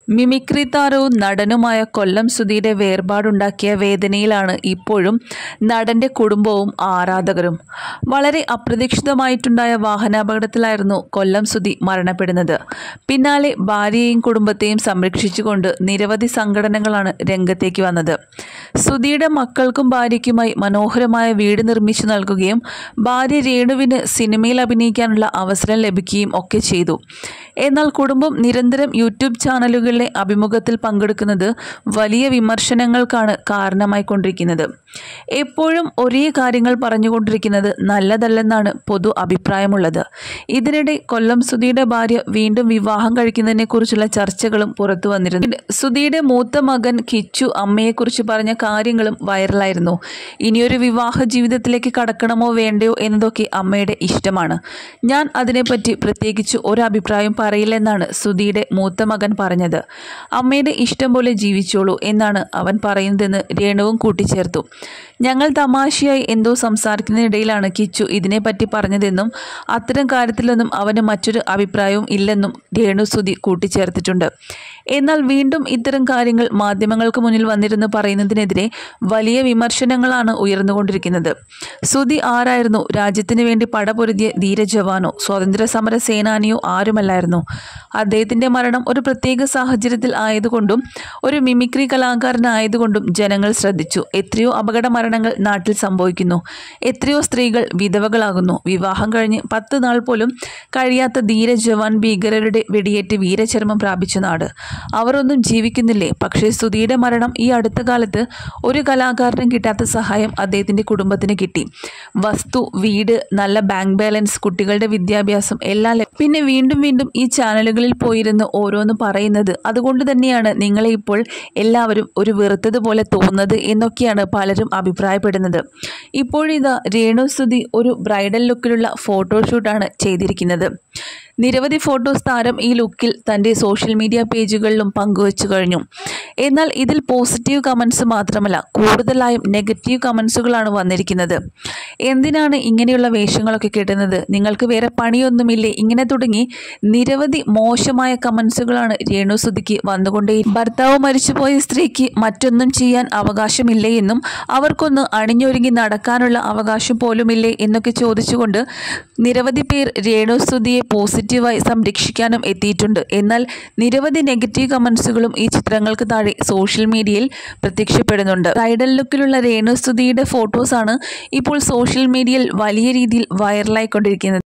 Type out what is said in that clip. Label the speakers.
Speaker 1: Mimicry താരവും നടനുമായ കൊല്ലം സുധിയുടെ വേർപാടുണ്ടാക്കിയ വേദനയിലാണ് ഇപ്പോഴും നടന്റെ കുടുംബവും ആരാധകരും വളരെ അപ്രതീക്ഷിതമായിട്ടുണ്ടായ വാഹനാപകടത്തിലായിരുന്നു കൊല്ലം സുധി മരണപ്പെടുന്നത് പിന്നാലെ ഭാര്യയെയും കുടുംബത്തെയും സംരക്ഷിച്ചുകൊണ്ട് നിരവധി സംഘടനകളാണ് രംഗത്തേക്ക് വന്നത് സുധിയുടെ മക്കൾക്കും ഭാര്യയ്ക്കുമായി മനോഹരമായ വീട് നിർമ്മിച്ചു നൽകുകയും ഭാര്യ രേണുവിന് സിനിമയിൽ അഭിനയിക്കാനുള്ള അവസരം ലഭിക്കുകയും ഒക്കെ ചെയ്തു എന്നാൽ കുടുംബം നിരന്തരം യൂട്യൂബ് ചാനലുകളിലെ അഭിമുഖത്തിൽ പങ്കെടുക്കുന്നത് വലിയ വിമർശനങ്ങൾക്കാണ് കാരണമായിക്കൊണ്ടിരിക്കുന്നത് എപ്പോഴും ഒരേ കാര്യങ്ങൾ പറഞ്ഞുകൊണ്ടിരിക്കുന്നത് നല്ലതല്ലെന്നാണ് പൊതു അഭിപ്രായമുള്ളത് ഇതിനിടെ കൊല്ലം സുധിയുടെ ഭാര്യ വീണ്ടും വിവാഹം കഴിക്കുന്നതിനെക്കുറിച്ചുള്ള ചർച്ചകളും പുറത്തു വന്നിരുന്നു സുധിയുടെ മൂത്ത മകൻ കിച്ചു അമ്മയെക്കുറിച്ച് പറഞ്ഞ കാര്യങ്ങളും വൈറലായിരുന്നു ഇനിയൊരു വിവാഹ ജീവിതത്തിലേക്ക് കടക്കണമോ വേണ്ടയോ എന്നതൊക്കെ അമ്മയുടെ ഇഷ്ടമാണ് ഞാൻ അതിനെപ്പറ്റി പ്രത്യേകിച്ച് ഒരു അഭിപ്രായം പറയില്ലെന്നാണ് സുധിയുടെ മൂത്ത മകൻ പറഞ്ഞത് അമ്മയുടെ ഇഷ്ടം പോലെ ജീവിച്ചോളൂ എന്നാണ് അവൻ പറയുന്നതെന്ന് രേണുവും കൂട്ടിച്ചേർത്തു ഞങ്ങൾ തമാശയായി എന്തോ സംസാരിക്കുന്നതിനിടയിലാണ് കിച്ചു ഇതിനെപ്പറ്റി പറഞ്ഞതെന്നും അത്തരം കാര്യത്തിലൊന്നും അവന് മറ്റൊരു അഭിപ്രായവും ഇല്ലെന്നും രേണു സുധി കൂട്ടിച്ചേർത്തിട്ടുണ്ട് എന്നാൽ വീണ്ടും ഇത്തരം കാര്യങ്ങൾ മാധ്യമങ്ങൾക്ക് മുന്നിൽ വന്നിരുന്ന് പറയുന്നതിനെതിരെ വലിയ വിമർശനങ്ങളാണ് ഉയർന്നുകൊണ്ടിരിക്കുന്നത് സുധി ആരായിരുന്നു രാജ്യത്തിന് വേണ്ടി പടപൊരുതിയ ധീരജവാനോ സ്വാതന്ത്ര്യ സമര സേനാനിയോ ആരുമല്ലായിരുന്നു അദ്ദേഹത്തിൻ്റെ മരണം ഒരു പ്രത്യേക സാഹചര്യത്തിൽ ആയതുകൊണ്ടും ഒരു മിമിക്രി കലാകാരനായതുകൊണ്ടും ജനങ്ങൾ ശ്രദ്ധിച്ചു എത്രയോ അപകട മരണങ്ങൾ നാട്ടിൽ സംഭവിക്കുന്നു എത്രയോ സ്ത്രീകൾ വിധവകളാകുന്നു വിവാഹം കഴിഞ്ഞ് പത്ത് നാൾ പോലും കഴിയാത്ത ധീര ജവാൻ ഭീകരരുടെ വെടിയേറ്റ് വീരചർമ്മം പ്രാപിച്ച നാട് അവർ ഒന്നും ജീവിക്കുന്നില്ലേ പക്ഷേ സ്തുതിയുടെ മരണം ഈ അടുത്ത കാലത്ത് ഒരു കലാകാരനും കിട്ടാത്ത സഹായം അദ്ദേഹത്തിൻ്റെ കുടുംബത്തിന് കിട്ടി വസ്തു വീട് നല്ല ബാങ്ക് ബാലൻസ് കുട്ടികളുടെ വിദ്യാഭ്യാസം എല്ലാം ലഭ്യം. പിന്നെ വീണ്ടും വീണ്ടും ഈ ചാനലുകളിൽ പോയിരുന്ന് ഓരോന്ന് പറയുന്നത് അതുകൊണ്ട് തന്നെയാണ് നിങ്ങളെ ഇപ്പോൾ എല്ലാവരും ഒരു വെറുത്തതുപോലെ തോന്നുന്നത് എന്നൊക്കെയാണ് പലരും അഭിപ്രായപ്പെടുന്നത് ഇപ്പോഴിതാ രേണുസ്തുതി ഒരു ബ്രൈഡൽ ലുക്കിലുള്ള ഫോട്ടോഷൂട്ടാണ് ചെയ്തിരിക്കുന്നത് നിരവധി ഫോട്ടോസ് താരം ഈ ലുക്കിൽ തൻ്റെ സോഷ്യൽ മീഡിയ പേജുകളിലും പങ്കുവച്ചു കഴിഞ്ഞു എന്നാൽ ഇതിൽ പോസിറ്റീവ് കമൻസ് മാത്രമല്ല കൂടുതലായും നെഗറ്റീവ് കമൻസുകളാണ് വന്നിരിക്കുന്നത് എന്തിനാണ് ഇങ്ങനെയുള്ള വേഷങ്ങളൊക്കെ കിട്ടുന്നത് നിങ്ങൾക്ക് വേറെ പണിയൊന്നുമില്ലേ ഇങ്ങനെ തുടങ്ങി നിരവധി മോശമായ കമൻസുകളാണ് രേണുസുതിക്ക് വന്നുകൊണ്ടേ ഭർത്താവ് മരിച്ചുപോയ സ്ത്രീക്ക് മറ്റൊന്നും ചെയ്യാൻ അവകാശമില്ലേ എന്നും അവർക്കൊന്ന് അണിഞ്ഞൊരുങ്ങി നടക്കാനുള്ള അവകാശം പോലുമില്ലേ എന്നൊക്കെ ചോദിച്ചുകൊണ്ട് നിരവധി പേർ രേണുസ്തുതിയെ പോസിറ്റീവായി സംരക്ഷിക്കാനും എത്തിയിട്ടുണ്ട് എന്നാൽ നിരവധി നെഗറ്റീവ് കമൻസുകളും ഈ ചിത്രങ്ങൾക്ക് താഴെ സോഷ്യൽ മീഡിയയിൽ പ്രത്യക്ഷപ്പെടുന്നുണ്ട് ബ്രൈഡൽ ലുക്കിലുള്ള രേണുസ്തുതിയുടെ ഫോട്ടോസാണ് ഇപ്പോൾ സോഷ്യൽ മീഡിയയിൽ വലിയ രീതിയിൽ വൈറലായിക്കൊണ്ടിരിക്കുന്നത്